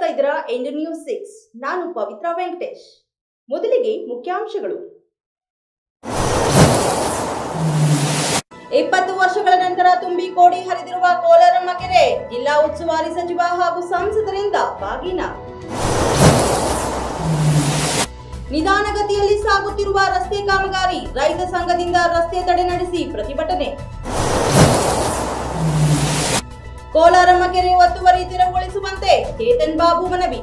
ಇದ್ದೀರಾ end news six ನಾನು ಪವಿತ್ರ ವೆಂಕಟೇಶ್ ಮೊದಲಿಗೆ ಮುಖ್ಯಾಂಶಗಳು ಇಪ್ಪತ್ತು ವರ್ಷಗಳ ನಂತರ ತುಂಬಿ ಕೋಡಿ ಹರಿದಿರುವ ಕೋಲಾರಮ್ಮ ಕೆರೆ ಜಿಲ್ಲಾ ಉಸ್ತುವಾರಿ ಸಚಿವ ಹಾಗೂ ಸಂಸದರಿಂದ ಬಾಗಿನ ನಿಧಾನಗತಿಯಲ್ಲಿ ಸಾಗುತ್ತಿರುವ ರಸ್ತೆ ಕಾಮಗಾರಿ ರೈತ ಸಂಘದಿಂದ ರಸ್ತೆ ತಡೆ ನಡೆಸಿ ಪ್ರತಿಭಟನೆ ಕೋಲಾರಮ್ಮ ಕೆರೆ ಒತ್ತುವರಿ ತೆರವುಗೊಳಿಸುವಂತೆ ಚೇತನ್ ಬಾಬು ಮನವಿ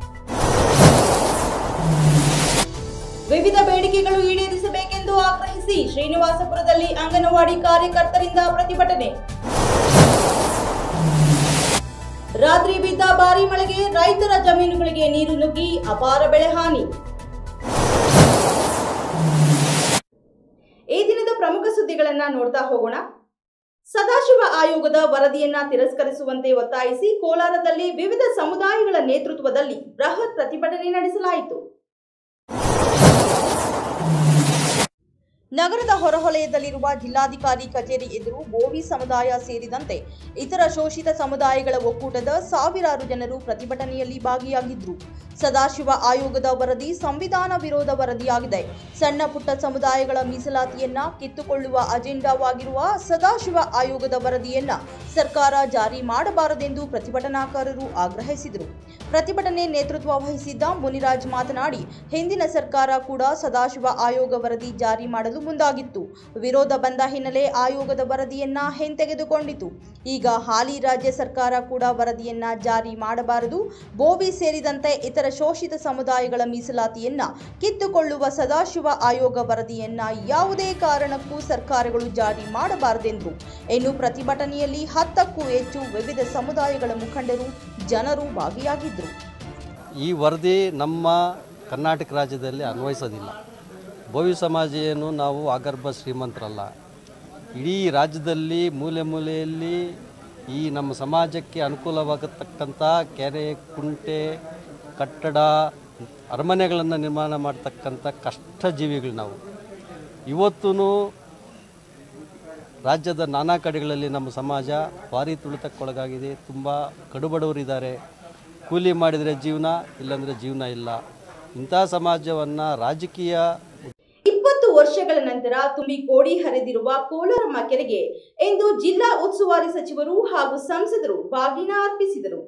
ವಿವಿಧ ಬೇಡಿಕೆಗಳು ಈಡೇರಿಸಬೇಕೆಂದು ಆಗ್ರಹಿಸಿ ಶ್ರೀನಿವಾಸಪುರದಲ್ಲಿ ಅಂಗನವಾಡಿ ಕಾರ್ಯಕರ್ತರಿಂದ ಪ್ರತಿಭಟನೆ ರಾತ್ರಿ ಬಿದ್ದ ಭಾರೀ ಮಳೆಗೆ ರೈತರ ಜಮೀನುಗಳಿಗೆ ನೀರು ನುಗ್ಗಿ ಅಪಾರ ಬೆಳೆ ಹಾನಿ ಈ ದಿನದ ಪ್ರಮುಖ ಸುದ್ದಿಗಳನ್ನ ನೋಡ್ತಾ ಹೋಗೋಣ ಸದಾಶಿವ ಆಯೋಗದ ವರದಿಯನ್ನ ತಿರಸ್ಕರಿಸುವಂತೆ ಒತ್ತಾಯಿಸಿ ಕೋಲಾರದಲ್ಲಿ ವಿವಿಧ ಸಮುದಾಯಗಳ ನೇತೃತ್ವದಲ್ಲಿ ಬೃಹತ್ ಪ್ರತಿಭಟನೆ ನಡೆಸಲಾಯಿತು ನಗರದ ಹೊರವಲಯದಲ್ಲಿರುವ ಜಿಲ್ಲಾಧಿಕಾರಿ ಕಚೇರಿ ಎದುರು ಬೋವಿ ಸಮುದಾಯ ಸೇರಿದಂತೆ ಇತರ ಶೋಷಿತ ಸಮುದಾಯಗಳ ಒಕ್ಕೂಟದ ಸಾವಿರಾರು ಜನರು ಪ್ರತಿಭಟನೆಯಲ್ಲಿ ಭಾಗಿಯಾಗಿದ್ರು ಸದಾಶಿವ ಆಯೋಗದ ವರದಿ ಸಂವಿಧಾನ ವಿರೋಧ ವರದಿಯಾಗಿದೆ ಸಣ್ಣ ಪುಟ್ಟ ಸಮುದಾಯಗಳ ಮೀಸಲಾತಿಯನ್ನ ಕಿತ್ತುಕೊಳ್ಳುವ ಅಜೆಂಡಾವಾಗಿರುವ ಸದಾಶಿವ ಆಯೋಗದ ವರದಿಯನ್ನ ಸರ್ಕಾರ ಜಾರಿ ಮಾಡಬಾರದೆಂದು ಪ್ರತಿಭಟನಾಕಾರರು ಆಗ್ರಹಿಸಿದರು ಪ್ರತಿಭಟನೆ ನೇತೃತ್ವ ವಹಿಸಿದ್ದ ಮುನಿರಾಜ್ ಮಾತನಾಡಿ ಹಿಂದಿನ ಸರ್ಕಾರ ಕೂಡ ಸದಾಶಿವ ಆಯೋಗ ವರದಿ ಜಾರಿ ಮಾಡಲು ಮುಂದಾಗಿತ್ತು ವಿರೋಧ ಬಂದ ಹಿನ್ನೆಲೆ ಆಯೋಗದ ವರದಿಯನ್ನ ಹಿಂತೆಗೆದುಕೊಂಡಿತು ಈಗ ಹಾಲಿ ರಾಜ್ಯ ಸರ್ಕಾರ ಕೂಡ ವರದಿಯನ್ನ ಜಾರಿ ಮಾಡಬಾರದು ಬೋವಿ ಸೇರಿದಂತೆ ಇತರ ಶೋಷಿತ ಸಮುದಾಯಗಳ ಮೀಸಲಾತಿಯನ್ನ ಕಿತ್ತುಕೊಳ್ಳುವ ಸದಾಶಿವ ಆಯೋಗ ವರದಿಯನ್ನ ಯಾವುದೇ ಕಾರಣಕ್ಕೂ ಸರ್ಕಾರಗಳು ಜಾರಿ ಮಾಡಬಾರದೆಂದರು ಇನ್ನು ಪ್ರತಿಭಟನೆಯಲ್ಲಿ ಹತ್ತಕ್ಕೂ ಹೆಚ್ಚು ವಿವಿಧ ಸಮುದಾಯಗಳ ಮುಖಂಡರು ಜನರು ಭಾಗಿಯಾಗಿದ್ದರು ಈ ವರದಿ ನಮ್ಮ ಕರ್ನಾಟಕ ರಾಜ್ಯದಲ್ಲಿ ಅನ್ವಯಿಸೋದಿಲ್ಲ ಭವ್ಯ ಸಮಾಜ ಏನು ನಾವು ಆಗರ್ಭ ಶ್ರೀಮಂತರಲ್ಲ ಇಡೀ ರಾಜ್ಯದಲ್ಲಿ ಮೂಲೆ ಮೂಲೆಯಲ್ಲಿ ಈ ನಮ್ಮ ಸಮಾಜಕ್ಕೆ ಅನುಕೂಲವಾಗತಕ್ಕಂಥ ಕೆರೆ ಕುಂಟೆ ಕಟ್ಟಡ ಅರಮನೆಗಳನ್ನು ನಿರ್ಮಾಣ ಮಾಡ್ತಕ್ಕಂಥ ಕಷ್ಟಜೀವಿಗಳು ನಾವು ಇವತ್ತೂ ರಾಜ್ಯದ ನಾನಾ ಕಡೆಗಳಲ್ಲಿ ನಮ್ಮ ಸಮಾಜ ಭಾರಿ ತುಳಿತಕ್ಕೊಳಗಾಗಿದೆ ತುಂಬ ಕಡುಬಡವರಿದ್ದಾರೆ ಕೂಲಿ ಮಾಡಿದರೆ ಜೀವನ ಇಲ್ಲಾಂದರೆ ಜೀವನ ಇಲ್ಲ ಇಂಥ ಸಮಾಜವನ್ನು ರಾಜಕೀಯ ಇಪ್ಪತ್ತು ವರ್ಷಗಳ ನಂತರ ತುಂಬಿ ಕೋಡಿ ಹರಿದಿರುವ ಕೋಲಾರಮ್ಮ ಕೆರೆಗೆ ಇಂದು ಜಿಲ್ಲಾ ಉಸ್ತುವಾರಿ ಸಚಿವರು ಹಾಗೂ ಸಂಸದರು ಬಾಗಿನ ಅರ್ಪಿಸಿದರು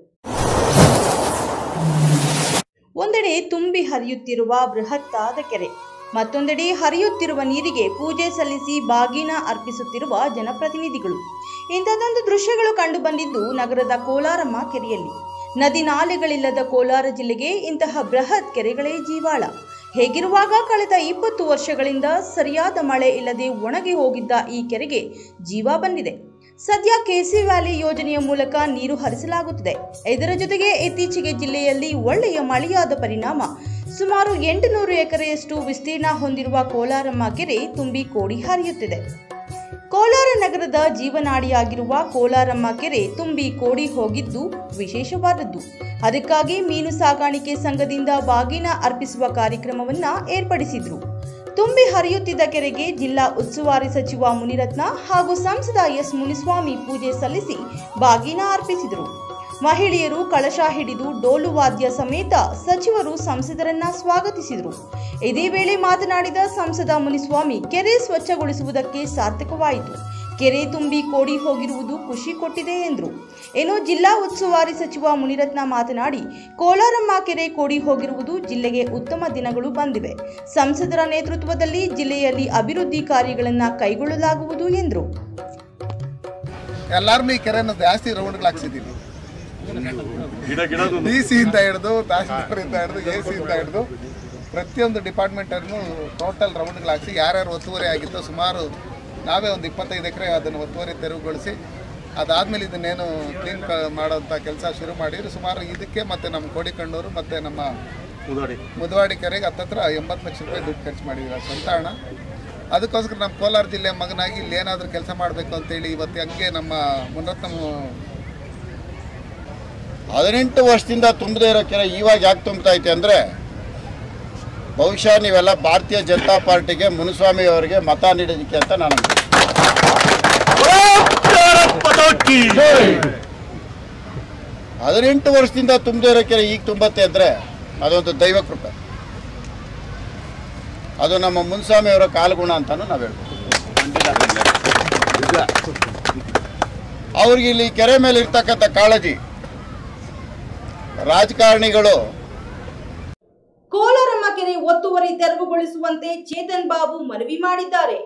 ಒಂದೆಡೆ ತುಂಬಿ ಹರಿಯುತ್ತಿರುವ ಬೃಹತ್ತಾದ ಕೆರೆ ಮತ್ತೊಂದೆಡೆ ಹರಿಯುತ್ತಿರುವ ನೀರಿಗೆ ಪೂಜೆ ಸಲ್ಲಿಸಿ ಬಾಗಿನ ಅರ್ಪಿಸುತ್ತಿರುವ ಜನಪ್ರತಿನಿಧಿಗಳು ಇಂಥದ್ದೊಂದು ದೃಶ್ಯಗಳು ಕಂಡುಬಂದಿದ್ದು ನಗರದ ಕೋಲಾರಮ್ಮ ಕೆರೆಯಲ್ಲಿ ನದಿ ನಾಲೆಗಳಿಲ್ಲದ ಕೋಲಾರ ಜಿಲ್ಲೆಗೆ ಇಂತಹ ಬೃಹತ್ ಕೆರೆಗಳೇ ಜೀವಾಳ ಹೇಗಿರುವಾಗ ಕಳೆದ ಇಪ್ಪತ್ತು ವರ್ಷಗಳಿಂದ ಸರಿಯಾದ ಮಳೆ ಇಲ್ಲದೆ ಒಣಗಿ ಹೋಗಿದ್ದ ಈ ಕೆರೆಗೆ ಜೀವ ಬಂದಿದೆ ಸದ್ಯ ಕೆಸಿ ವ್ಯಾಲಿ ಯೋಜನೆಯ ಮೂಲಕ ನೀರು ಹರಿಸಲಾಗುತ್ತಿದೆ ಇದರ ಜೊತೆಗೆ ಇತ್ತೀಚೆಗೆ ಜಿಲ್ಲೆಯಲ್ಲಿ ಒಳ್ಳೆಯ ಮಳೆಯಾದ ಪರಿಣಾಮ ಸುಮಾರು ಎಂಟುನೂರು ಎಕರೆಯಷ್ಟು ವಿಸ್ತೀರ್ಣ ಹೊಂದಿರುವ ಕೋಲಾರಮ್ಮ ಕೆರೆ ತುಂಬಿ ಕೋಡಿ ಹರಿಯುತ್ತಿದೆ ಕೋಲಾರ ನಗರದ ಜೀವನಾಡಿಯಾಗಿರುವ ಕೋಲಾರಮ್ಮ ಕೆರೆ ತುಂಬಿ ಕೋಡಿ ಹೋಗಿದ್ದು ವಿಶೇಷವಾದದ್ದು ಅದಕ್ಕಾಗಿ ಮೀನು ಸಾಗಾಣಿಕೆ ಸಂಘದಿಂದ ಬಾಗಿನ ಅರ್ಪಿಸುವ ಕಾರ್ಯಕ್ರಮವನ್ನ ಏರ್ಪಡಿಸಿದ್ರು ತುಂಬಿ ಹರಿಯುತ್ತಿದ್ದ ಕೆರೆಗೆ ಜಿಲ್ಲಾ ಉಸ್ತುವಾರಿ ಸಚಿವ ಮುನಿರತ್ನ ಹಾಗೂ ಸಂಸದ ಎಸ್ ಮುನಿಸ್ವಾಮಿ ಪೂಜೆ ಸಲ್ಲಿಸಿ ಬಾಗಿನ ಅರ್ಪಿಸಿದರು ಮಹಿಳೆಯರು ಕಳಶ ಹಿಡಿದು ಡೋಲು ವಾದ್ಯ ಸಮೇತ ಸಚಿವರು ಸಂಸದರನ್ನ ಸ್ವಾಗತಿಸಿದರು ಇದೇ ವೇಳೆ ಮಾತನಾಡಿದ ಸಂಸದ ಮುನಿಸ್ವಾಮಿ ಕೆರೆ ಸ್ವಚ್ಛಗೊಳಿಸುವುದಕ್ಕೆ ಸಾರ್ಥಕವಾಯಿತು ಕೆರೆ ತುಂಬಿ ಕೋಡಿ ಹೋಗಿರುವುದು ಖುಷಿ ಕೊಟ್ಟಿದೆ ಎಂದರು ಇನ್ನು ಜಿಲ್ಲಾ ಉಸ್ತುವಾರಿ ಸಚಿವ ಮುನಿರತ್ನ ಮಾತನಾಡಿ ಕೋಲಾರಮ್ಮ ಕೆರೆ ಕೋಡಿ ಹೋಗಿರುವುದು ಜಿಲ್ಲೆಗೆ ಉತ್ತಮ ದಿನಗಳು ಬಂದಿವೆ ಸಂಸದರ ನೇತೃತ್ವದಲ್ಲಿ ಜಿಲ್ಲೆಯಲ್ಲಿ ಅಭಿವೃದ್ಧಿ ಕಾರ್ಯಗಳನ್ನು ಕೈಗೊಳ್ಳಲಾಗುವುದು ಎಂದರು ಎಲ್ಲಾರ್ನು ಈ ಕೆರೆನ ಜಾಸ್ತಿ ರೌಂಡ್ಗಳು ಹಾಕ್ಸಿದ್ದೀವಿ ಡಿ ಸಿಯಿಂದ ಹಿಡಿದು ತಹಸೀಲ್ದಾರಿಂದ ಹಿಡಿದು ಎ ಸಿಯಿಂದ ಹಿಡಿದು ಪ್ರತಿಯೊಂದು ಡಿಪಾರ್ಟ್ಮೆಂಟನ್ನು ಟೋಟಲ್ ರೌಂಡ್ಗಳು ಹಾಕ್ಸಿ ಯಾರ್ಯಾರು ಒತ್ತುವರಿ ಆಗಿತ್ತೋ ಸುಮಾರು ನಾವೇ ಒಂದು ಇಪ್ಪತ್ತೈದು ಎಕರೆ ಅದನ್ನು ಒತ್ತುವರಿ ತೆರವುಗೊಳಿಸಿ ಅದಾದಮೇಲೆ ಇದನ್ನೇನು ಕ್ಲೀನ್ ಮಾಡೋಂಥ ಕೆಲಸ ಶುರು ಮಾಡಿದ್ರು ಸುಮಾರು ಇದಕ್ಕೆ ಮತ್ತು ನಮ್ಮ ಕೋಡಿಕಣ್ಣೂರು ಮತ್ತು ನಮ್ಮ ಮುದವಾಡಿ ಕೆರೆಗೆ ಹತ್ತತ್ರ ಎಂಬತ್ತು ಲಕ್ಷ ರೂಪಾಯಿ ದುಡ್ಡು ಖರ್ಚು ಮಾಡಿದ್ದೀವಿ ಅದು ಸ್ವಂತ ಹಣ ಅದಕ್ಕೋಸ್ಕರ ನಮ್ಮ ಕೋಲಾರ ಜಿಲ್ಲೆ ಮಗನಾಗಿ ಇಲ್ಲಿ ಏನಾದರೂ ಕೆಲಸ ಮಾಡಬೇಕು ಅಂತೇಳಿ ಇವತ್ತು ಹಂಗೆ ನಮ್ಮ ಮುನರತ್ನ ಹದಿನೆಂಟು ವರ್ಷದಿಂದ ತುಂಬದೇ ಇರೋ ಕೆರೆ ಇವಾಗ ಯಾಕೆ ತುಂಬ್ತಾ ಐತೆ ಅಂದರೆ ಬಹುಶಃ ನೀವೆಲ್ಲ ಭಾರತೀಯ ಜನತಾ ಪಾರ್ಟಿಗೆ ಮುನಿಸ್ವಾಮಿ ಅವರಿಗೆ ಮತ ನೀಡೋದಕ್ಕೆ ಅಂತ ನಾನು ಹದಿನೆಂಟು ವರ್ಷದಿಂದ ತುಂಬದೇ ಇರೋ ಕೆರೆ ಈಗ ತುಂಬತ್ತೆ ಅಂದರೆ ಅದೊಂದು ದೈವ ಕೃಪೆ ಅದು ನಮ್ಮ ಮುನ್ಸ್ವಾಮಿಯವರ ಕಾಲಗುಣ ಅಂತಾನು ನಾವು ಹೇಳ್ಬೋದು ಅವ್ರಿಗೆ ಇಲ್ಲಿ ಕೆರೆ ಮೇಲೆ ಇರ್ತಕ್ಕಂಥ ಕಾಳಜಿ ರಾಜಕಾರಣಿಗಳು ಕೋಲಾರಮ್ಮ ಕೆರೆ ಒತ್ತುವರಿ ತೆರವುಗೊಳಿಸುವಂತೆ ಚೇತನ್ ಬಾಬು ಮನವಿ ಮಾಡಿದ್ದಾರೆ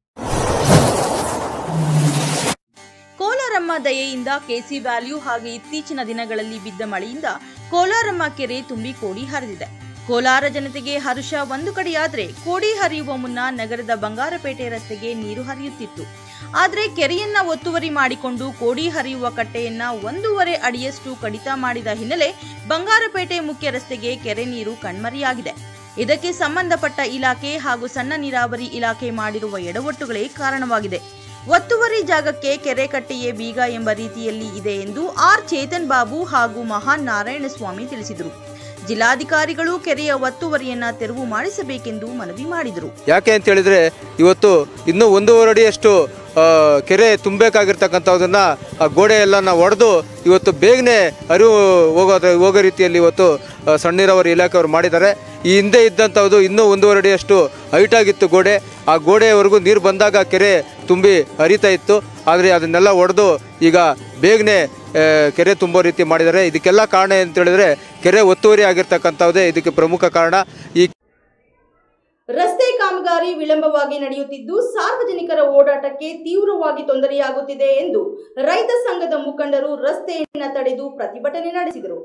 ಕೋಲಾರಮ್ಮ ದಯೆಯಿಂದ ಕೆಸಿ ವ್ಯಾಲ್ಯೂ ಹಾಗೆ ಇತ್ತೀಚಿನ ದಿನಗಳಲ್ಲಿ ಬಿದ್ದ ಮಳೆಯಿಂದ ಕೋಲಾರಮ್ಮ ಕೆರೆ ತುಂಬಿ ಕೋಡಿ ಹರಿದಿದೆ ಕೋಲಾರ ಜನತೆಗೆ ಹರ್ಷ ಒಂದು ಕಡೆಯಾದ್ರೆ ಕೋಡಿ ಹರಿಯುವ ಮುನ್ನ ನಗರದ ಬಂಗಾರಪೇಟೆ ರಸ್ತೆಗೆ ನೀರು ಹರಿಯುತ್ತಿತ್ತು ಆದ್ರೆ ಕೆರೆಯನ್ನ ಒತ್ತುವರಿ ಮಾಡಿಕೊಂಡು ಕೋಡಿ ಹರಿಯುವ ಕಟ್ಟೆಯನ್ನ ಒಂದೂವರೆ ಅಡಿಯಷ್ಟು ಕಡಿತ ಮಾಡಿದ ಹಿನ್ನೆಲೆ ಬಂಗಾರಪೇಟೆ ಮುಖ್ಯ ರಸ್ತೆಗೆ ಕೆರೆ ನೀರು ಕಣ್ಮರೆಯಾಗಿದೆ ಇದಕ್ಕೆ ಸಂಬಂಧಪಟ್ಟ ಇಲಾಖೆ ಹಾಗೂ ಸಣ್ಣ ನೀರಾವರಿ ಇಲಾಖೆ ಮಾಡಿರುವ ಎಡವಟ್ಟುಗಳೇ ಕಾರಣವಾಗಿದೆ ಒತ್ತುವರಿ ಜಾಗಕ್ಕೆ ಕೆರೆ ಕಟ್ಟೆಯೇ ಬೀಗ ಎಂಬ ರೀತಿಯಲ್ಲಿ ಇದೆ ಎಂದು ಆರ್ ಚೇತನ್ ಬಾಬು ಹಾಗೂ ಮಹಾನ್ ನಾರಾಯಣಸ್ವಾಮಿ ತಿಳಿಸಿದರು ಜಿಲ್ಲಾಧಿಕಾರಿಗಳು ಕೆರೆಯ ಒತ್ತುವರಿಯನ್ನ ತೆರವು ಮಾಡಿಸಬೇಕೆಂದು ಮನವಿ ಮಾಡಿದರು ಯಾಕೆ ಅಂತ ಹೇಳಿದ್ರೆ ಇವತ್ತು ಇನ್ನೂ ಒಂದೂವರೆ ಅಡಿಯಷ್ಟು ಆ, ಕೆರೆ ತುಂಬಬೇಕಾಗಿರ್ತಕ್ಕಂಥದ್ದನ್ನು ಆ ಗೋಡೆ ಎಲ್ಲ ಒಡೆದು ಇವತ್ತು ಬೇಗನೆ ಅರಿವು ಹೋಗೋದ ಹೋಗೋ ರೀತಿಯಲ್ಲಿ ಇವತ್ತು ಆ, ಸಣ್ಣ ನೀರಾವರಿ ಇಲಾಖೆಯವರು ಮಾಡಿದ್ದಾರೆ ಈ ಹಿಂದೆ ಇದ್ದಂಥದ್ದು ಇನ್ನೂ ಒಂದೂವರೆ ಅಡಿಯಷ್ಟು ಹೈಟಾಗಿತ್ತು ಗೋಡೆ ಆ ಗೋಡೆಯವರೆಗೂ ನೀರು ಬಂದಾಗ ಕೆರೆ ತುಂಬಿ ಹರಿತಾ ಇತ್ತು ಆದರೆ ಅದನ್ನೆಲ್ಲ ಒಡೆದು ಈಗ ಬೇಗನೆ ಆ, ಕೆರೆ ತುಂಬೋ ರೀತಿ ಮಾಡಿದ್ದಾರೆ ಇದಕ್ಕೆಲ್ಲ ಕಾರಣ ಅಂತ ಹೇಳಿದ್ರೆ ಕೆರೆ ಒತ್ತುವರಿ ಆಗಿರ್ತಕ್ಕಂಥದ್ದೇ ಇದಕ್ಕೆ ಪ್ರಮುಖ ಕಾರಣ ಈ ರಸ್ತೆ ಕಾಮಗಾರಿ ವಿಳಂಬವಾಗಿ ನಡೆಯುತ್ತಿದ್ದು ಸಾರ್ವಜನಿಕರ ಓಡಾಟಕ್ಕೆ ತೀವ್ರವಾಗಿ ತೊಂದರೆಯಾಗುತ್ತಿದೆ ಎಂದು ರೈತ ಸಂಘದ ಮುಖಂಡರು ರಸ್ತೆಯನ್ನ ತಡೆದು ಪ್ರತಿಭಟನೆ ನಡೆಸಿದರು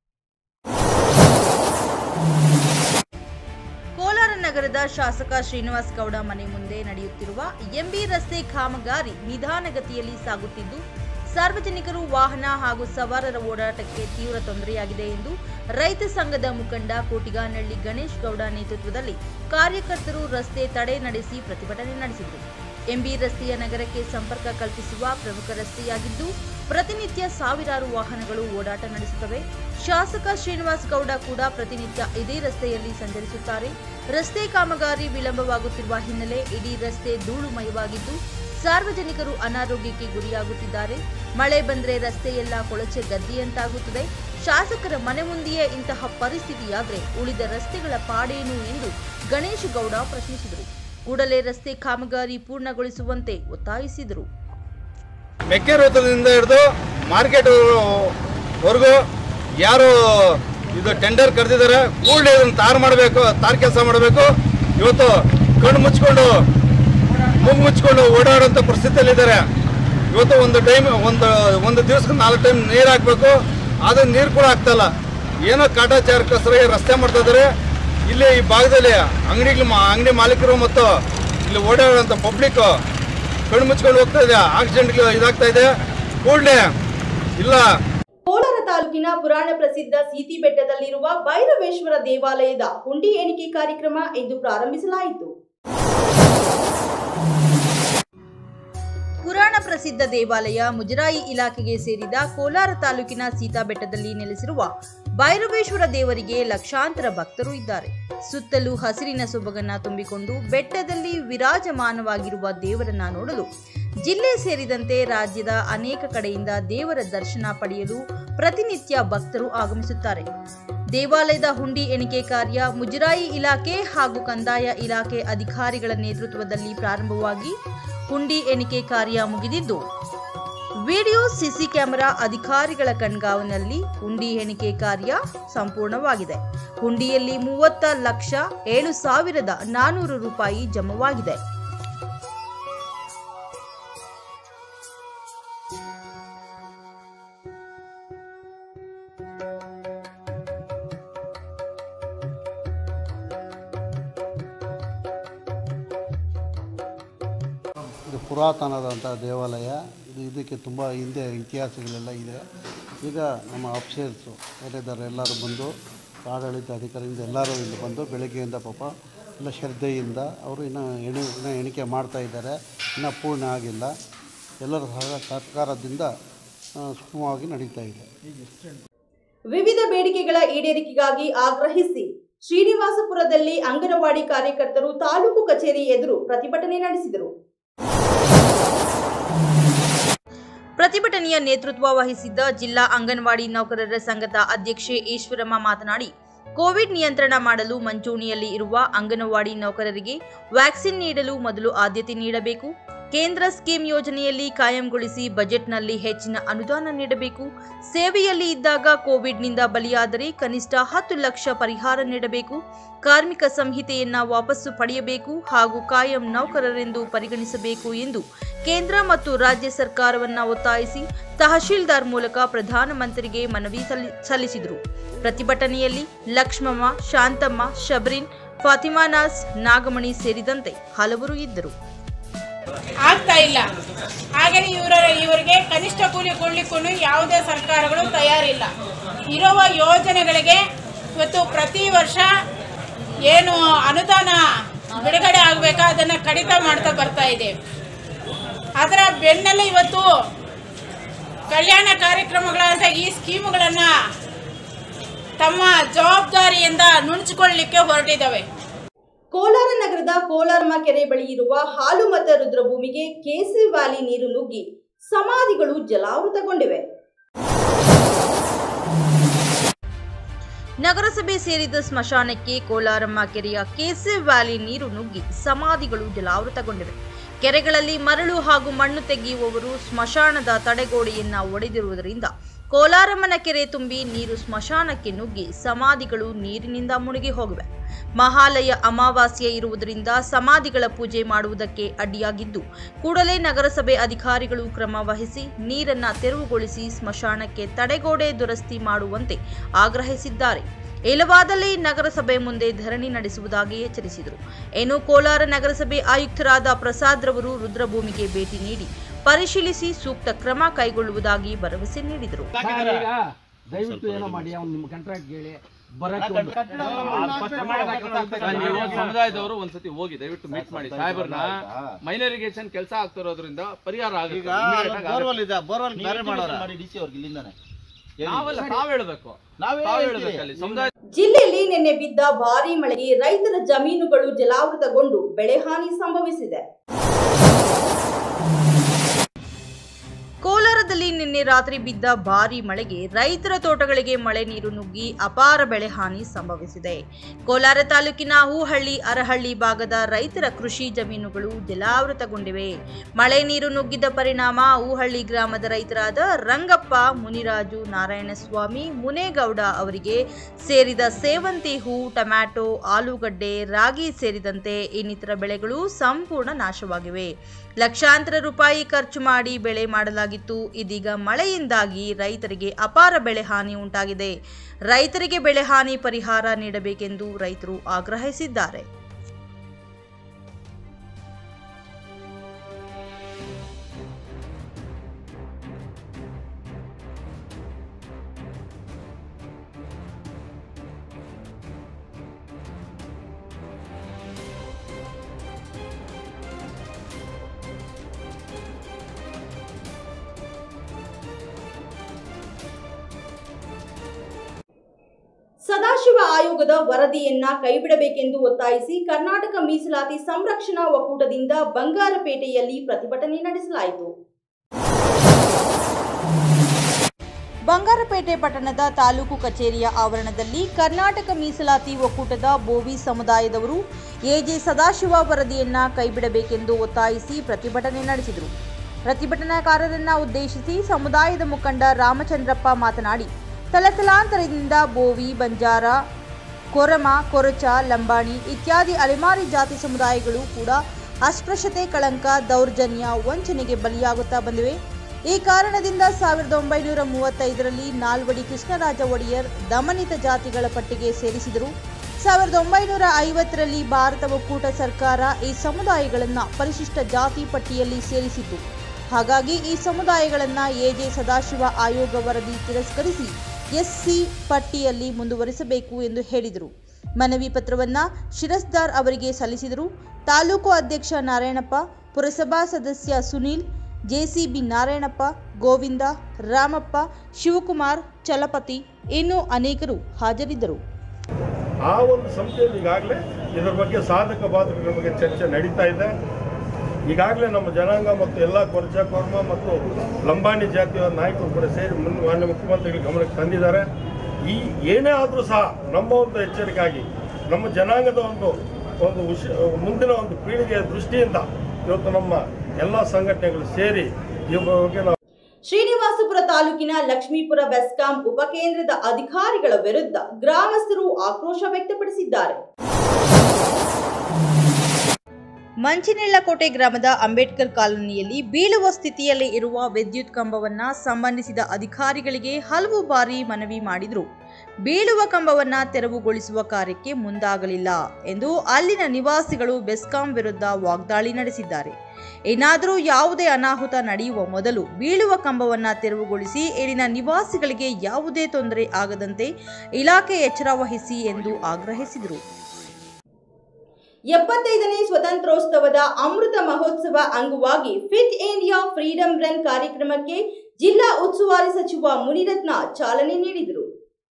ಕೋಲಾರ ನಗರದ ಶಾಸಕ ಶ್ರೀನಿವಾಸ್ ಗೌಡ ಮನೆ ಮುಂದೆ ನಡೆಯುತ್ತಿರುವ ಎಂಬಿ ರಸ್ತೆ ಕಾಮಗಾರಿ ನಿಧಾನಗತಿಯಲ್ಲಿ ಸಾಗುತ್ತಿದ್ದು ಸಾರ್ವಜನಿಕರು ವಾಹನ ಹಾಗೂ ಸವಾರರ ಓಡಾಟಕ್ಕೆ ತೀವ್ರ ತೊಂದರೆಯಾಗಿದೆ ಎಂದು ರೈತ ಸಂಘದ ಮುಖಂಡ ಕೋಟಿಗಾನಹಳ್ಳಿ ಗಣೇಶ್ ಗೌಡ ನೇತೃತ್ವದಲ್ಲಿ ಕಾರ್ಯಕರ್ತರು ರಸ್ತೆ ತಡೆ ನಡೆಸಿ ಪ್ರತಿಭಟನೆ ನಡೆಸಿದರು ಎಂಬಿ ರಸ್ತೆಯ ನಗರಕ್ಕೆ ಸಂಪರ್ಕ ಕಲ್ಪಿಸುವ ಪ್ರಮುಖ ರಸ್ತೆಯಾಗಿದ್ದು ಪ್ರತಿನಿತ್ಯ ಸಾವಿರಾರು ವಾಹನಗಳು ಓಡಾಟ ನಡೆಸುತ್ತವೆ ಶಾಸಕ ಶ್ರೀನಿವಾಸ್ ಗೌಡ ಕೂಡ ಪ್ರತಿನಿತ್ಯ ಇದೇ ರಸ್ತೆಯಲ್ಲಿ ಸಂಚರಿಸುತ್ತಾರೆ ರಸ್ತೆ ಕಾಮಗಾರಿ ವಿಳಂಬವಾಗುತ್ತಿರುವ ಹಿನ್ನೆಲೆ ಇಡೀ ರಸ್ತೆ ಧೂಳುಮಯವಾಗಿದ್ದು ಸಾರ್ವಜನಿಕರು ಅನಾರೋಗ್ಯಕ್ಕೆ ಗುರಿಯಾಗುತ್ತಿದ್ದಾರೆ ಮಳೆ ಬಂದ್ರೆ ರಸ್ತೆಯೆಲ್ಲ ಕೊಳಚೆ ಗದ್ದಿಯಂತಾಗುತ್ತದೆ ಶಾಸಕರ ಮನೆ ಮುಂದೆಯೇ ಇಂತಹ ಪರಿಸ್ಥಿತಿಯಾದ್ರೆ ಉಳಿದ ರಸ್ತೆಗಳ ಪಾಡೇನು ಎಂದು ಗಣೇಶ್ ಗೌಡ ಪ್ರಶ್ನಿಸಿದರು ಕೂಡಲೇ ರಸ್ತೆ ಕಾಮಗಾರಿ ಪೂರ್ಣಗೊಳಿಸುವಂತೆ ಒತ್ತಾಯಿಸಿದರು ಮೆಕ್ಕೆರೋತದಿಂದ ಹಿಡಿದು ಮಾರ್ಕೆಟ್ ವರೆಗೂ ಯಾರು ಇದು ಟೆಂಡರ್ ಕರೆದಿದ್ದಾರೆ ಕೂಡಲೇ ಇದನ್ನು ತಾರು ಮಾಡಬೇಕು ತಾರು ಕೆಲಸ ಮಾಡಬೇಕು ಇವತ್ತು ಕಣ್ಣು ಮುಚ್ಕೊಂಡು ಮೂಗು ಮುಚ್ಕೊಂಡು ಓಡಾಡುವಂಥ ಪರಿಸ್ಥಿತಿಯಲ್ಲಿದ್ದಾರೆ ಇವತ್ತು ಒಂದು ಟೈಮ್ ಒಂದು ಒಂದು ದಿವಸಕ್ಕೆ ನಾಲ್ಕು ಟೈಮ್ ನೀರು ಹಾಕಬೇಕು ಆದರೆ ನೀರು ಕೂಡ ಆಗ್ತಾಯಿಲ್ಲ ಏನೋ ಕಾಟಾಚಾರಕ್ಕೋಸ್ಕರ ಈ ರಸ್ತೆ ಮಾಡ್ತಾ ಇದ್ದಾರೆ ಇಲ್ಲಿ ಈ ಭಾಗದಲ್ಲಿ ಅಂಗಡಿಗಳು ಅಂಗಡಿ ಮಾಲೀಕರು ಮತ್ತು ಇಲ್ಲಿ ಓಡಾಡುವಂಥ ಪಬ್ಲಿಕ್ಕು ಕಣ್ಣು ಮುಚ್ಕೊಂಡು ಹೋಗ್ತಾ ಇದೆ ಆಕ್ಸಿಡೆಂಟ್ಗಳು ಇದಾಗ್ತಾ ಇದೆ ಕೂಡಲೇ ಇಲ್ಲ ಕೋಲಾರ ತಾಲೂಕಿನ ಪುರಾಣ ಪ್ರಸಿದ್ಧ ಸೀತಿ ಬೆಟ್ಟದಲ್ಲಿರುವ ಭೈರವೇಶ್ವರ ದೇವಾಲಯದ ಹುಂಡಿ ಎಣಿಕೆ ಕಾರ್ಯಕ್ರಮ ಇಂದು ಪ್ರಾರಂಭಿಸಲಾಯಿತು ಪುರಾಣ ಪ್ರಸಿದ್ಧ ದೇವಾಲಯ ಮುಜರಾಯಿ ಇಲಾಖೆಗೆ ಸೇರಿದ ಕೋಲಾರ ತಾಲೂಕಿನ ಸೀತಾಬೆಟ್ಟದಲ್ಲಿ ನೆಲೆಸಿರುವ ಭೈರವೇಶ್ವರ ದೇವರಿಗೆ ಲಕ್ಷಾಂತರ ಭಕ್ತರು ಇದ್ದಾರೆ ಸುತ್ತಲೂ ಹಸಿರಿನ ಸೊಬಗನ್ನ ತುಂಬಿಕೊಂಡು ಬೆಟ್ಟದಲ್ಲಿ ವಿರಾಜಮಾನವಾಗಿರುವ ದೇವರನ್ನ ನೋಡಲು ಜಿಲ್ಲೆ ಸೇರಿದಂತೆ ರಾಜ್ಯದ ಅನೇಕ ಕಡೆಯಿಂದ ದೇವರ ದರ್ಶನ ಪಡೆಯಲು ಪ್ರತಿನಿತ್ಯ ಭಕ್ತರು ಆಗಮಿಸುತ್ತಾರೆ ದೇವಾಲಯದ ಹುಂಡಿ ಎಣಿಕೆ ಕಾರ್ಯ ಮುಜರಾಯಿ ಇಲಾಖೆ ಹಾಗೂ ಕಂದಾಯ ಇಲಾಖೆ ಅಧಿಕಾರಿಗಳ ನೇತೃತ್ವದಲ್ಲಿ ಪ್ರಾರಂಭವಾಗಿ ಹುಂಡಿ ಎಣಿಕೆ ಕಾರ್ಯ ಮುಗಿದಿದ್ದು ವಿಡಿಯೋ ಸಿಸಿ ಕ್ಯಾಮೆರಾ ಅಧಿಕಾರಿಗಳ ಕಣ್ಗಾವಲಿನಲ್ಲಿ ಹುಂಡಿ ಎಣಿಕೆ ಕಾರ್ಯ ಸಂಪೂರ್ಣವಾಗಿದೆ ಹುಂಡಿಯಲ್ಲಿ ಮೂವತ್ತ ಲಕ್ಷ ಏಳು ಸಾವಿರದ ನಾನೂರು ರೂಪಾಯಿ ಜಮವಾಗಿದೆ ಇದು ಪುರಾತನದಂಥ ದೇವಾಲಯ ಇದು ಇದಕ್ಕೆ ತುಂಬ ಹಿಂದೆ ಇತಿಹಾಸಗಳೆಲ್ಲ ಇದೆ ಈಗ ನಮ್ಮ ಅಫ್ಸರ್ಸು ಏನಿದ್ದಾರೆ ಎಲ್ಲರೂ ಬಂದು ಆಡಳಿತ ಅಧಿಕಾರಿಯಿಂದ ಎಲ್ಲರೂ ಇಲ್ಲಿ ಬಂದು ಬೆಳಗ್ಗೆಯಿಂದ ಪಾಪ ಎಲ್ಲ ಶ್ರದ್ಧೆಯಿಂದ ಅವರು ಇನ್ನೂ ಎಣಿ ಇನ್ನೂ ಎಣಿಕೆ ಮಾಡ್ತಾ ಇದ್ದಾರೆ ಇನ್ನೂ ಪೂರ್ಣ ಆಗಿಲ್ಲ ಎಲ್ಲರ ಸಹ ಸಹಕಾರದಿಂದ ಆ, ಸುಗಮವಾಗಿ ನಡೀತಾ ಇದೆ ವಿವಿಧ ಬೇಡಿಕೆಗಳ ಈಡೇರಿಕೆಗಾಗಿ ಆಗ್ರಹಿಸಿ ಶ್ರೀನಿವಾಸಪುರದಲ್ಲಿ ಅಂಗನವಾಡಿ ಕಾರ್ಯಕರ್ತರು ತಾಲೂಕು ಕಚೇರಿ ಎದುರು ಪ್ರತಿಭಟನೆ ನಡೆಸಿದರು ಪ್ರತಿಭಟನೆಯ ನೇತೃತ್ವ ವಹಿಸಿದ್ದ ಜಿಲ್ಲಾ ಅಂಗನವಾಡಿ ನೌಕರರ ಸಂಘದ ಅಧ್ಯಕ್ಷೆ ಈಶ್ವರಮ್ಮ ಮಾತನಾಡಿ ಕೋವಿಡ್ ನಿಯಂತ್ರಣ ಮಾಡಲು ಮಂಚೂಣಿಯಲ್ಲಿ ಇರುವ ಅಂಗನವಾಡಿ ನೌಕರರಿಗೆ ವ್ಯಾಕ್ಸಿನ್ ನೀಡಲು ಮೊದಲು ಆದ್ಯತೆ ನೀಡಬೇಕು ಕೇಂದ್ರ ಸ್ಕೀಮ್ ಯೋಜನೆಯಲ್ಲಿ ಕಾಯಂಗೊಳಿಸಿ ಬಜೆಟ್ನಲ್ಲಿ ಹೆಚ್ಚಿನ ಅನುದಾನ ನೀಡಬೇಕು ಸೇವೆಯಲ್ಲಿ ಇದ್ದಾಗ ಕೋವಿಡ್ನಿಂದ ಬಲಿಯಾದರೆ ಕನಿಷ್ಠ ಹತ್ತು ಲಕ್ಷ ಪರಿಹಾರ ನೀಡಬೇಕು ಕಾರ್ಮಿಕ ಸಂಹಿತೆಯನ್ನ ವಾಪಸ್ಸು ಪಡೆಯಬೇಕು ಹಾಗೂ ಕಾಯಂ ನೌಕರರೆಂದು ಪರಿಗಣಿಸಬೇಕು ಎಂದು ಕೇಂದ್ರ ಮತ್ತು ರಾಜ್ಯ ಸರ್ಕಾರವನ್ನ ಒತ್ತಾಯಿಸಿ ತಹಶೀಲ್ದಾರ್ ಮೂಲಕ ಪ್ರಧಾನಮಂತ್ರಿಗೆ ಮನವಿ ಸಲ್ಲಿ- ಸಲ್ಲಿಸಿದರು ಪ್ರತಿಭಟನೆಯಲ್ಲಿ ಲಕ್ಷ್ಮಮ್ಮ ಶಾಂತಮ್ಮ ಶಬರಿನ್ ಫಾತಿಮಾ ನಾಸ್ ನಾಗಮಣಿ ಸೇರಿದಂತೆ ಹಲವರು ಇದ್ದರು ಆಗ್ತಾ ಇಲ್ಲ ಹಾಗೆ ಇವರ ಇವರಿಗೆ ಕನಿಷ್ಠ ಕೂಲಿ ಕೊಡ್ಲಿಕ್ಕೂ ಯಾವುದೇ ಸರ್ಕಾರಗಳು ತಯಾರಿಲ್ಲ ಇರುವ ಯೋಜನೆಗಳಿಗೆ ಇವತ್ತು ಪ್ರತಿ ವರ್ಷ ಏನು ಅನುದಾನ ಬಿಡುಗಡೆ ಆಗಬೇಕಾ ಅದನ್ನು ಕಡಿತ ಮಾಡ್ತಾ ಬರ್ತಾ ಇದೆ ಅದರ ಬೆನ್ನಲ್ಲೇ ಇವತ್ತು ಕಲ್ಯಾಣ ಕಾರ್ಯಕ್ರಮಗಳಂತ ಈ ಸ್ಕೀಮುಗಳನ್ನು ತಮ್ಮ ಜವಾಬ್ದಾರಿಯಿಂದ ನುಣುಚಿಕೊಳ್ಳಲಿಕ್ಕೆ ಹೊರಟಿದ್ದಾವೆ ಕೋಲಾರ ನಗರದ ಕೋಲಾರಮ್ಮ ಕೆರೆ ಬಳಿ ಇರುವ ಹಾಲು ಮತ್ತು ರುದ್ರಭೂಮಿಗೆ ಕೇಸರಿ ವ್ಯಾಲಿ ನೀರು ನುಗ್ಗಿ ಸಮಾಧಿಗಳು ಜಲಾವೃತಗೊಂಡಿವೆ ನಗರಸಭೆ ಸೇರಿದ ಸ್ಮಶಾನಕ್ಕೆ ಕೋಲಾರಮ್ಮ ಕೆರೆಯ ಕೇಸರಿ ವ್ಯಾಲಿ ನೀರು ನುಗ್ಗಿ ಸಮಾಧಿಗಳು ಜಲಾವೃತಗೊಂಡಿವೆ ಕೆರೆಗಳಲ್ಲಿ ಮರಳು ಹಾಗೂ ಮಣ್ಣು ತೆಗೆಯುವವರು ಸ್ಮಶಾನದ ತಡೆಗೋಡೆಯನ್ನ ಒಡೆದಿರುವುದರಿಂದ ಕೋಲಾರಮ್ಮನ ಕೆರೆ ತುಂಬಿ ನೀರು ಸ್ಮಶಾನಕ್ಕೆ ನುಗ್ಗಿ ಸಮಾಧಿಗಳು ನೀರಿನಿಂದ ಮುಳುಗಿ ಹೋಗಿವೆ ಮಹಾಲಯ ಅಮಾವಾಸ್ಯೆ ಇರುವುದರಿಂದ ಸಮಾಧಿಗಳ ಪೂಜೆ ಮಾಡುವುದಕ್ಕೆ ಅಡ್ಡಿಯಾಗಿದ್ದು ಕೂಡಲೇ ನಗರಸಭೆ ಅಧಿಕಾರಿಗಳು ಕ್ರಮ ವಹಿಸಿ ನೀರನ್ನ ತೆರವುಗೊಳಿಸಿ ಸ್ಮಶಾನಕ್ಕೆ ತಡೆಗೋಡೆ ದುರಸ್ತಿ ಮಾಡುವಂತೆ ಆಗ್ರಹಿಸಿದ್ದಾರೆ ಇಲ್ಲವಾದಲ್ಲಿ ನಗರಸಭೆ ಮುಂದೆ ಧರಣಿ ನಡೆಸುವುದಾಗಿ ಎಚ್ಚರಿಸಿದರು ಇನ್ನು ಕೋಲಾರ ನಗರಸಭೆ ಆಯುಕ್ತರಾದ ಪ್ರಸಾದ್ ರವರು ರುದ್ರಭೂಮಿಗೆ ಭೇಟಿ ನೀಡಿ ಪರಿಶೀಲಿಸಿ ಸೂಕ್ತ ಕ್ರಮ ಕೈಗೊಳ್ಳುವುದಾಗಿ ಭರವಸೆ ನೀಡಿದರು ಈಗ ದಯವಿಟ್ಟು ಏನೋ ಮಾಡಿ ಅವ್ನು ನಿಮ್ಮ ಕಾಂಟ್ರಾಕ್ಟ್ ಹೇಳಿ ಬರಕ್ಕೆ ಒಂದು- ನೀವು ಸಮುದಾಯದವರು ಒಂದ್ಸತಿ ಹೋಗಿ ದಯವಿಟ್ಟು ಮೀಟ್ ಮಾಡಿ ಸಾಹೇಬ್ರನ್ನ ಮೈನರ್ ಇರಿಗೇಷನ್ ಕೆಲಸ ಆಗ್ತಿರೋದ್ರಿಂದ ಪರಿಹಾರ ಆಗುತ್ತೆ Immediate ಆಗಿ ಆಗುತ್ತೆ. ಇದೆ ಬೋರ್ವೆಲ್ ಬೇರೆ ಮಾಡೋರ ಮಾಡಿ ಡಿ ಸಿ ಅವ್ರಿಗೆ ಇಲ್ಲಿಂದಾನೆ ನಾವೆಲ್ಲ ತಾವ್ ಹೇಳ್ಬೇಕು ನಾವೇ ತಾವ್ ಹೇಳ್ತೀವಿ. ಹೇಳ್ಬೇಕು ಅಲ್ಲಿ ಸಮುದಾಯ ಜಿಲ್ಲೆಯಲ್ಲಿ ನಿನ್ನೆ ಬಿದ್ದ ಭಾರೀ ಮಳೆಗೆ ರೈತರ ಜಮೀನುಗಳು ಜಲಾವೃತಗೊಂಡು ಬೆಳೆ ಹಾನಿ ಸಂಭವಿಸಿದೆ ಕೋಲಾರದಲ್ಲಿ ನಿನ್ನೆ ರಾತ್ರಿ ಬಿದ್ದ ಭಾರೀ ಮಳೆಗೆ ರೈತರ ತೋಟಗಳಿಗೆ ಮಳೆ ನೀರು ನುಗ್ಗಿ ಅಪಾರ ಬೆಳೆ ಹಾನಿ ಸಂಭವಿಸಿದೆ ಕೋಲಾರ ತಾಲೂಕಿನ ಹೂಹಳ್ಳಿ ಅರಹಳ್ಳಿ ಭಾಗದ ರೈತರ ಕೃಷಿ ಜಮೀನುಗಳು ಜಲಾವೃತಗೊಂಡಿವೆ ಮಳೆ ನೀರು ನುಗ್ಗಿದ ಪರಿಣಾಮ ಹೂಹಳ್ಳಿ ಗ್ರಾಮದ ರೈತರಾದ ರಂಗಪ್ಪ ಮುನಿರಾಜು ನಾರಾಯಣಸ್ವಾಮಿ ಮುನೇಗೌಡ ಅವರಿಗೆ ಸೇರಿದ ಸೇವಂತಿ ಹೂ ಟೊಮ್ಯಾಟೊ ಆಲೂಗಡ್ಡೆ ರಾಗಿ ಸೇರಿದಂತೆ ಇನ್ನಿತರ ಬೆಳೆಗಳು ಸಂಪೂರ್ಣ ನಾಶವಾಗಿವೆ ಲಕ್ಷಾಂತರ ರೂಪಾಯಿ ಖರ್ಚು ಮಾಡಿ ಬೆಳೆ ಮಾಡಲಾಗಿತ್ತು ಇದೀಗ ಮಳೆಯಿಂದಾಗಿ ರೈತರಿಗೆ ಅಪಾರ ಬೆಳೆ ಹಾನಿ ಉಂಟಾಗಿದೆ ರೈತರಿಗೆ ಬೆಳೆ ಹಾನಿ ಪರಿಹಾರ ನೀಡಬೇಕೆಂದು ರೈತರು ಆಗ್ರಹಿಸಿದ್ದಾರೆ ಸದಾಶಿವ ಆಯೋಗದ ವರದಿಯನ್ನ ಕೈಬಿಡಬೇಕೆಂದು ಒತ್ತಾಯಿಸಿ ಕರ್ನಾಟಕ ಮೀಸಲಾತಿ ಸಂರಕ್ಷಣಾ ಒಕ್ಕೂಟದಿಂದ ಬಂಗಾರಪೇಟೆಯಲ್ಲಿ ಪ್ರತಿಭಟನೆ ನಡೆಸಲಾಯಿತು ಬಂಗಾರಪೇಟೆ ಪಟ್ಟಣದ ತಾಲೂಕು ಕಚೇರಿಯ ಆವರಣದಲ್ಲಿ ಕರ್ನಾಟಕ ಮೀಸಲಾತಿ ಒಕ್ಕೂಟದ ಬೋವಿ ಸಮುದಾಯದವರು ಎಜೆ ಸದಾಶಿವ ವರದಿಯನ್ನ ಕೈಬಿಡಬೇಕೆಂದು ಒತ್ತಾಯಿಸಿ ಪ್ರತಿಭಟನೆ ನಡೆಸಿದರು ಪ್ರತಿಭಟನಾಕಾರರನ್ನ ಉದ್ದೇಶಿಸಿ ಸಮುದಾಯದ ಮುಖಂಡ ರಾಮಚಂದ್ರಪ್ಪ ಮಾತನಾಡಿ ತಲತಲಾಂತರದಿಂದ ಬೋವಿ ಬಂಜಾರ ಕೊರಮ ಕೊರಚ ಲಂಬಾಣಿ ಇತ್ಯಾದಿ ಅಲೆಮಾರಿ ಜಾತಿ ಸಮುದಾಯಗಳು ಕೂಡ ಅಸ್ಪೃಶ್ಯತೆ ಕಳಂಕ ದೌರ್ಜನ್ಯ ವಂಚನೆಗೆ ಬಲಿಯಾಗುತ್ತಾ ಬಂದಿವೆ ಈ ಕಾರಣದಿಂದ ಸಾವಿರದ ಒಂಬೈನೂರ ಮೂವತ್ತೈದರಲ್ಲಿ ನಾಲ್ವಡಿ ಕೃಷ್ಣರಾಜ ಒಡೆಯರ್ ದಮನಿತ ಜಾತಿಗಳ ಪಟ್ಟಿಗೆ ಸೇರಿಸಿದರು ಸಾವಿರದ ಒಂಬೈನೂರ ಐವತ್ತರಲ್ಲಿ ಭಾರತ ಒಕ್ಕೂಟ ಸರ್ಕಾರ ಈ ಸಮುದಾಯಗಳನ್ನು ಪರಿಶಿಷ್ಟ ಜಾತಿ ಪಟ್ಟಿಯಲ್ಲಿ ಸೇರಿಸಿತು ಹಾಗಾಗಿ ಈ ಸಮುದಾಯಗಳನ್ನು ಎಜೆ ಸದಾಶಿವ ಆಯೋಗ ವರದಿ ತಿರಸ್ಕರಿಸಿ ಎಸ್ಸಿ ಪಟ್ಟಿಯಲ್ಲಿ ಮುಂದುವರಿಸಬೇಕು ಎಂದು ಹೇಳಿದರು ಮನವಿ ಪತ್ರವನ್ನ ಶಿರಸ್ದಾರ್ ಅವರಿಗೆ ಸಲ್ಲಿಸಿದರು ತಾಲೂಕು ಅಧ್ಯಕ್ಷ ನಾರಾಯಣಪ್ಪ ಪುರಸಭಾ ಸದಸ್ಯ ಸುನೀಲ್ ಜೆಸಿಬಿ ನಾರಾಯಣಪ್ಪ ಗೋವಿಂದ ರಾಮಪ್ಪ ಶಿವಕುಮಾರ್ ಚಲಪತಿ ಇನ್ನೂ ಅನೇಕರು ಹಾಜರಿದ್ದರು ಆ ಒಂದು ಸಂಸ್ಥೆಯಲ್ಲಿ ಈಗಾಗಲೇ ಇದರ ಬಗ್ಗೆ ಸಾಧಕ ಬಾಧಕಗಳ ಬಗ್ಗೆ ಚರ್ಚೆ ನಡೀತಾ ಇದೆ ಈಗಾಗಲೇ ನಮ್ಮ ಜನಾಂಗ ಮತ್ತು ಎಲ್ಲ ಕೊರ್ಚ ಕೋರ್ಮ ಮತ್ತು ಲಂಬಾಣಿ ಜಾತಿಯ ನಾಯಕರು ಕೂಡ ಸೇರಿ ಮುನ್ ಮಾನ್ಯ ಮುಖ್ಯಮಂತ್ರಿಗಳ ಗಮನಕ್ಕೆ ತಂದಿದ್ದಾರೆ ಈ ಏನೇ ಆದರೂ ಸಹ ನಮ್ಮ ಒಂದು ಎಚ್ಚರಿಕೆಯಾಗಿ ನಮ್ಮ ಜನಾಂಗದ ಒಂದು ಒಂದು ಉಶ ಮುಂದಿನ ಒಂದು ಪೀಳಿಗೆಯ ದೃಷ್ಟಿಯಿಂದ ಇವತ್ತು ನಮ್ಮ ಎಲ್ಲ ಸಂಘಟನೆಗಳು ಸೇರಿ ಈ ಬಗ್ಗೆ ನಾವು ಶ್ರೀನಿವಾಸಪುರ ತಾಲೂಕಿನ ಲಕ್ಷ್ಮೀಪುರ ಬೆಸ್ಕಾಂ ಉಪಕೇಂದ್ರದ ಅಧಿಕಾರಿಗಳ ವಿರುದ್ಧ ಗ್ರಾಮಸ್ಥರು ಆಕ್ರೋಶ ವ್ಯಕ್ತಪಡಿಸಿದ್ದಾರೆ ಮಂಚಿನೆಳ್ಳಕೋಟೆ ಗ್ರಾಮದ ಅಂಬೇಡ್ಕರ್ ಕಾಲೋನಿಯಲ್ಲಿ ಬೀಳುವ ಸ್ಥಿತಿಯಲ್ಲಿ ಇರುವ ವಿದ್ಯುತ್ ಕಂಬವನ್ನ ಸಂಬಂಧಿಸಿದ ಅಧಿಕಾರಿಗಳಿಗೆ ಹಲವು ಬಾರಿ ಮನವಿ ಮಾಡಿದ್ರು ಬೀಳುವ ಕಂಬವನ್ನ ತೆರವುಗೊಳಿಸುವ ಕಾರ್ಯಕ್ಕೆ ಮುಂದಾಗಲಿಲ್ಲ ಎಂದು ಅಲ್ಲಿನ ನಿವಾಸಿಗಳು ಬೆಸ್ಕಾಂ ವಿರುದ್ಧ ವಾಗ್ದಾಳಿ ನಡೆಸಿದ್ದಾರೆ ಏನಾದರೂ ಯಾವುದೇ ಅನಾಹುತ ನಡೆಯುವ ಮೊದಲು ಬೀಳುವ ಕಂಬವನ್ನ ತೆರವುಗೊಳಿಸಿ ಇಲ್ಲಿನ ನಿವಾಸಿಗಳಿಗೆ ಯಾವುದೇ ತೊಂದರೆ ಆಗದಂತೆ ಇಲಾಖೆ ಎಚ್ಚರ ವಹಿಸಿ ಎಂದು ಆಗ್ರಹಿಸಿದರು ಎಪ್ಪತ್ತೈದನೇ ಸ್ವತಂತ್ರೋತ್ಸವದ ಅಮೃತ ಮಹೋತ್ಸವ ಅಂಗವಾಗಿ ಫಿಟ್ ಇಂಡಿಯಾ ಫ್ರೀಡಂ ರನ್ ಕಾರ್ಯಕ್ರಮಕ್ಕೆ ಜಿಲ್ಲಾ ಉಸ್ತುವಾರಿ ಸಚಿವ ಮುನಿರತ್ನ ಚಾಲನೆ ನೀಡಿದರು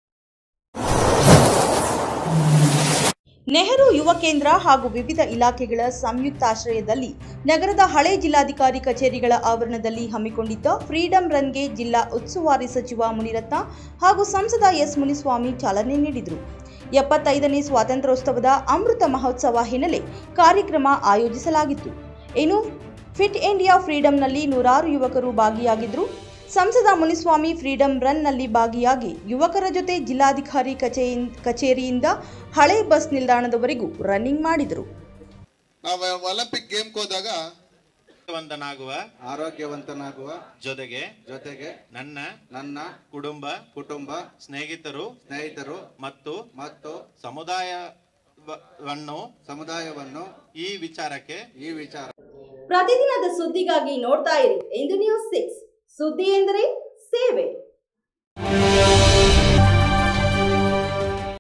ನೆಹರು ಯುವ ಕೇಂದ್ರ ಹಾಗೂ ವಿವಿಧ ಇಲಾಖೆಗಳ ಸಂಯುಕ್ತಾಶ್ರಯದಲ್ಲಿ ನಗರದ ಹಳೆ ಜಿಲ್ಲಾಧಿಕಾರಿ ಕಚೇರಿಗಳ ಆವರಣದಲ್ಲಿ ಹಮ್ಮಿಕೊಂಡಿದ್ದ ಫ್ರೀಡಂ ರನ್ಗೆ ಜಿಲ್ಲಾ ಉಸ್ತುವಾರಿ ಸಚಿವ ಮುನಿರತ್ನ ಹಾಗೂ ಸಂಸದ ಎಸ್ ಮುನಿಸ್ವಾಮಿ ಚಾಲನೆ ನೀಡಿದರು ಎಪ್ಪತ್ತೈದನೇ ಸ್ವಾತಂತ್ರ್ಯೋತ್ಸವದ ಅಮೃತ ಮಹೋತ್ಸವ ಹಿನ್ನೆಲೆ ಕಾರ್ಯಕ್ರಮ ಆಯೋಜಿಸಲಾಗಿತ್ತು ಇನ್ನು ಫಿಟ್ ಇಂಡಿಯಾ ಫ್ರೀಡಂನಲ್ಲಿ ನೂರಾರು ಯುವಕರು ಭಾಗಿಯಾಗಿದ್ದರು ಸಂಸದ ಮುನಿಸ್ವಾಮಿ ಫ್ರೀಡಂ ರನ್ನಲ್ಲಿ ಭಾಗಿಯಾಗಿ ಯುವಕರ ಜೊತೆ ಜಿಲ್ಲಾಧಿಕಾರಿ ಕಚೇರಿ ಕಚೇರಿಯಿಂದ ಹಳೆ ಬಸ್ ನಿಲ್ದಾಣದವರೆಗೂ ರನ್ನಿಂಗ್ ಮಾಡಿದರು ನಾವು ಒಲಿಂಪಿಕ್ ಗೇಮ್ಗೆ ಹೋದಾಗ ವಂತನಾಗುವ ಆರೋಗ್ಯವಂತನಾಗುವ ಜೊತೆಗೆ ಜೊತೆಗೆ ನನ್ನ ನನ್ನ ಕುಟುಂಬ ಕುಟುಂಬ ಸ್ನೇಹಿತರು ಸ್ನೇಹಿತರು ಮತ್ತು ಮತ್ತು ಸಮುದಾಯವನ್ನು ಸಮುದಾಯವನ್ನು ಈ ವಿಚಾರಕ್ಕೆ ಈ ವಿಚಾರ ಪ್ರತಿದಿನದ ಸುದ್ದಿಗಾಗಿ ನೋಡ್ತಾ ಇರಿ ಇಂದು ನ್ಯೂಸ್ ಸಿಕ್ಸ್ ಸುದ್ದಿ ಎಂದರೆ